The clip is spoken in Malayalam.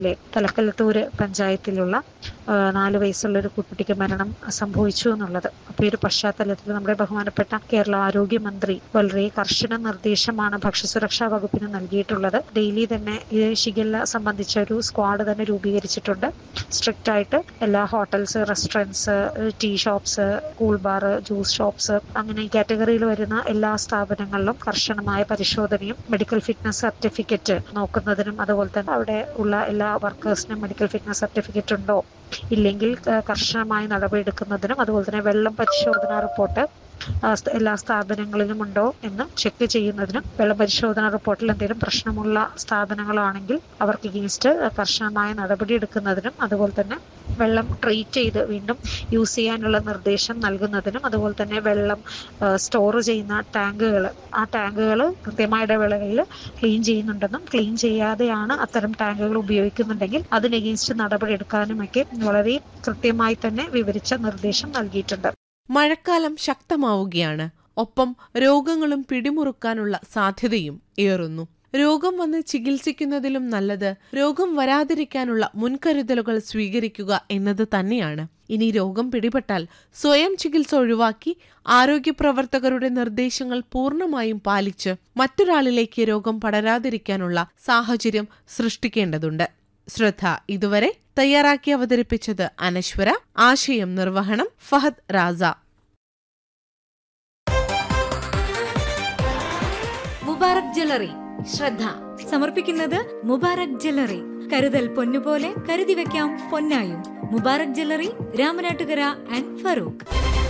ലെ തലക്കല്ലത്തൂര് പഞ്ചായത്തിലുള്ള ആ, നാല് വയസ്സുള്ള ഒരു കുട്ടിക്ക് മരണം സംഭവിച്ചു എന്നുള്ളത് അപ്പോൾ ഈ ഒരു പശ്ചാത്തലത്തിൽ നമ്മുടെ ബഹുമാനപ്പെട്ട കേരള ആരോഗ്യമന്ത്രി വളരെ കർശന നിർദ്ദേശമാണ് ഭക്ഷ്യസുരക്ഷാ വകുപ്പിന് നൽകിയിട്ടുള്ളത് ഡെയിലി തന്നെ ഈ ഷിഗല്ല സംബന്ധിച്ച ഒരു സ്ക്വാഡ് തന്നെ രൂപീകരിച്ചിട്ടുണ്ട് സ്ട്രിക്റ്റ് ആയിട്ട് എല്ലാ hotels restaurants tea shops cool bar juice shops അങ്ങനെ ഈ കാറ്റഗറിയിൽ വരുന്ന എല്ലാ സ്ഥാപനങ്ങളിലും കർശനമായ പരിശോധനയും മെഡിക്കൽ ഫിറ്റ്നസ് സർട്ടിഫിക്കറ്റ് നോക്കുന്നതിനും അതുപോലെ തന്നെ അവിടെ ഉള്ള എല്ലാ വർക്കേഴ്സിനും മെഡിക്കൽ ഫിറ്റ്നസ് സർട്ടിഫിക്കറ്റ് ഉണ്ടോ ഇല്ലെങ്കിൽ ക- കർശനമായ നടപടിയെടുക്കുന്നതിനും അതുപോലെ തന്നെ വെള്ളം പരിശോധനാ റിപ്പോർട്ട് ആ, സ്ഥ- എല്ലാ സ്ഥാപനങ്ങളിലും ഉണ്ടോ എന്ന് ചെക്ക് ചെയ്യുന്നതിനും വെള്ളം പരിശോധനാ റിപ്പോർട്ടിൽ എന്തെങ്കിലും പ്രശ്നമുള്ള സ്ഥാപനങ്ങളാണെങ്കിൽ അവർക്ക് അഗെയിൻസ്റ്റ് കർശനമായ നടപടി എടുക്കുന്നതിനും അതുപോലെ തന്നെ വെള്ളം ട്രീറ്റ് ചെയ്ത് വീണ്ടും യൂസ് ചെയ്യാനുള്ള നിർദ്ദേശം നൽകുന്നതിനും അതുപോലെ തന്നെ വെള്ളം സ്റ്റോർ ചെയ്യുന്ന ടാങ്കുകൾ ആ ടാങ്കുകൾ കൃത്യമായ ഇടവേളകളിൽ ക്ലീൻ ചെയ്യുന്നുണ്ടെന്നും ക്ലീൻ ചെയ്യാതെയാണ് അത്തരം ടാങ്കുകൾ ഉപയോഗിക്കുന്നുണ്ടെങ്കിൽ അതിന് അഗെയിൻസ്റ്റ് നടപടി എടുക്കാനുമൊക്കെ വളരെ കൃത്യമായി തന്നെ വിവരിച്ച നിർദ്ദേശം നൽകിയിട്ടുണ്ട് മഴക്കാലം ശക്തമാവുകയാണ് ഒപ്പം രോഗങ്ങളും പിടിമുറുക്കാനുള്ള സാധ്യതയും ഏറുന്നു രോഗം വന്ന് ചികിത്സിക്കുന്നതിലും നല്ലത് രോഗം വരാതിരിക്കാനുള്ള മുൻകരുതലുകൾ സ്വീകരിക്കുക എന്നത് തന്നെയാണ് ഇനി രോഗം പിടിപെട്ടാൽ സ്വയം ചികിത്സ ഒഴിവാക്കി ആരോഗ്യപ്രവർത്തകരുടെ നിർദ്ദേശങ്ങൾ പൂർണ്ണമായും പാലിച്ച് മറ്റൊരാളിലേക്ക് രോഗം പടരാതിരിക്കാനുള്ള സാഹചര്യം സൃഷ്ടിക്കേണ്ടതുണ്ട് ശ്രദ്ധ ഇതുവരെ തയ്യാറാക്കി അവതരിപ്പിച്ചത് അനശ്വര ആശയം നിർവഹണം ഫഹദ് റാസ മുബാറക് ജ്വല്ലറി ശ്രദ്ധ സമർപ്പിക്കുന്നത് മുബാറക് ജ്വല്ലറി കരുതൽ പൊന്നുപോലെ കരുതി വെക്കാം പൊന്നായും മുബാറക് ജ്വല്ലറി രാമനാട്ടുകര ആൻഡ് ഫറൂഖ്